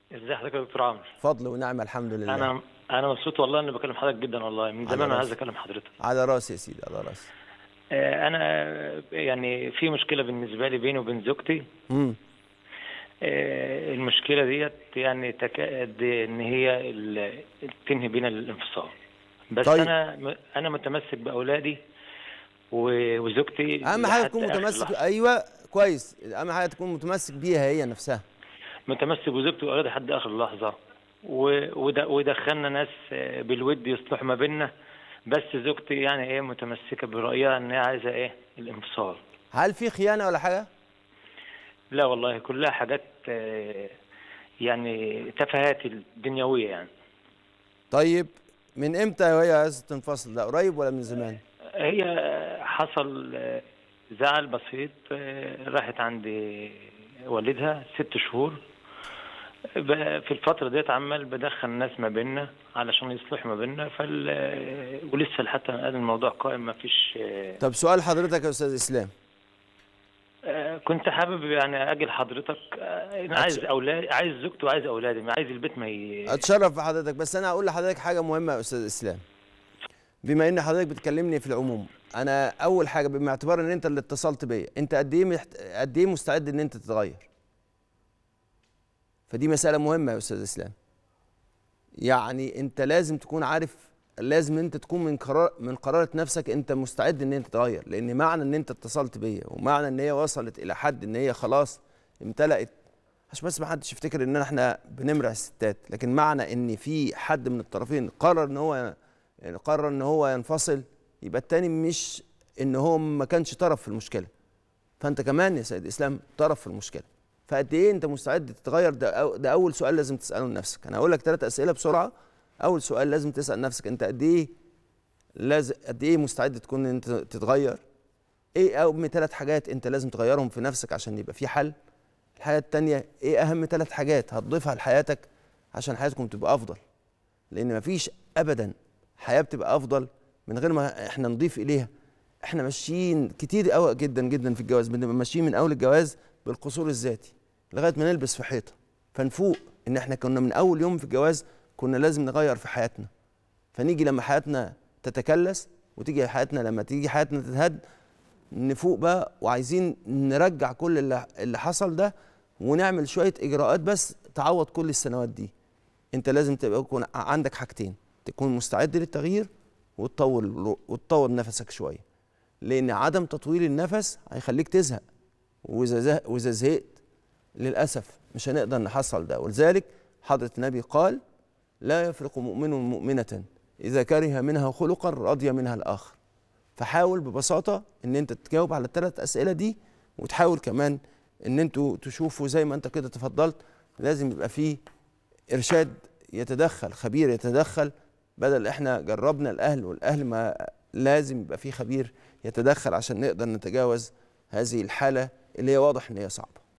ازي حضرتك يا دكتور عمرو فضل ونعمه الحمد لله انا انا مبسوط والله اني بكلم حضرتك جدا والله من على زمان انا راسي. عايز اكلم حضرتك على راسي يا سيدي على راسي آه، انا يعني في مشكله بالنسبه لي بيني وبين زوجتي امم آه، المشكله ديت يعني تكاد ان هي ال- تنهي بينا الانفصال بس طيب. انا انا متمسك باولادي و- وزوجتي اهم حاجه لحد تكون آخر متمسك لحظة. ايوه كويس اهم حاجه تكون متمسك بيها هي نفسها متمسك بزوجتي واولادي لحد اخر لحظه و- ود- ودخلنا ناس آه، بالود يصلح ما بيننا بس زوجتي يعني ايه متمسكه برايها ان هي عايزه ايه الانفصال هل في خيانه ولا حاجه لا والله كلها حاجات آه، يعني تفاهات الدنيويه يعني طيب من امتى وهي عايزه تنفصل ده قريب ولا من زمان هي حصل آه، زعل بسيط آه، راحت عند والدها ست شهور ب- في الفترة ديت عمال بدخل ناس ما بيننا علشان يصلح ما بيننا فال آه، ولسه لحتى الآن الموضوع قائم ما فيش آه، طب سؤال حضرتك يا استاذ اسلام آه، كنت حابب يعني اجي لحضرتك آه، انا عايز اولاد عايز زوجتي وعايز اولادي ما عايز البيت ما ي... اتشرف بحضرتك بس انا هقول لحضرتك حاجه مهمه يا استاذ اسلام بما ان حضرتك بتكلمني في العموم انا اول حاجه بما اعتبار ان انت اللي اتصلت بيا انت قد ايه محت... قد ايه مستعد ان انت تتغير فدي مساله مهمه يا استاذ اسلام يعني انت لازم تكون عارف لازم انت تكون من قرار من قرارة نفسك انت مستعد ان انت تتغير لان معنى ان انت اتصلت بيا ومعنى ان هي وصلت الى حد ان هي خلاص امتلأت عشان بس ما حدش يفتكر ان احنا بنمرح الستات لكن معنى ان في حد من الطرفين قرر ان هو يعني قرر ان هو ينفصل يبقى التاني مش ان هو ما كانش طرف في المشكله فانت كمان يا سيد اسلام طرف في المشكله فقد ايه انت مستعد تتغير ده أو ده اول سؤال لازم تساله لنفسك انا هقول لك ثلاث اسئله بسرعه اول سؤال لازم تسال نفسك انت قد ايه لازم قد ايه مستعد تكون ان انت تتغير ايه اهم ثلاث حاجات انت لازم تغيرهم في نفسك عشان يبقى في حل الحاجه التانية ايه اهم ثلاث حاجات هتضيفها لحياتك عشان حياتكم تبقى افضل لان مفيش ابدا حياه بتبقى افضل من غير ما احنا نضيف اليها احنا ماشيين كتير قوي جدا جدا في الجواز بنبقى ماشيين من اول الجواز بالقصور الذاتي لغايه ما نلبس في حيطه فنفوق ان احنا كنا من اول يوم في الجواز كنا لازم نغير في حياتنا فنيجي لما حياتنا تتكلس وتيجي حياتنا لما تيجي حياتنا تتهد نفوق بقى وعايزين نرجع كل اللي, اللي حصل ده ونعمل شويه اجراءات بس تعوض كل السنوات دي انت لازم تبقى يكون عندك حاجتين تكون مستعد للتغيير وتطول وتطول نفسك شويه لان عدم تطويل النفس هيخليك تزهق واذا زه... واذا زهقت للاسف مش هنقدر نحصل ده ولذلك حضره النبي قال لا يفرق مؤمن مؤمنه اذا كره منها خلقا رضي منها الاخر فحاول ببساطه ان انت تجاوب على الثلاث اسئله دي وتحاول كمان ان انتوا تشوفوا زي ما انت كده تفضلت لازم يبقى فيه ارشاد يتدخل خبير يتدخل بدل احنا جربنا الاهل والاهل ما لازم يبقى فيه خبير يتدخل عشان نقدر نتجاوز هذه الحاله اللي هي واضح ان هي صعبه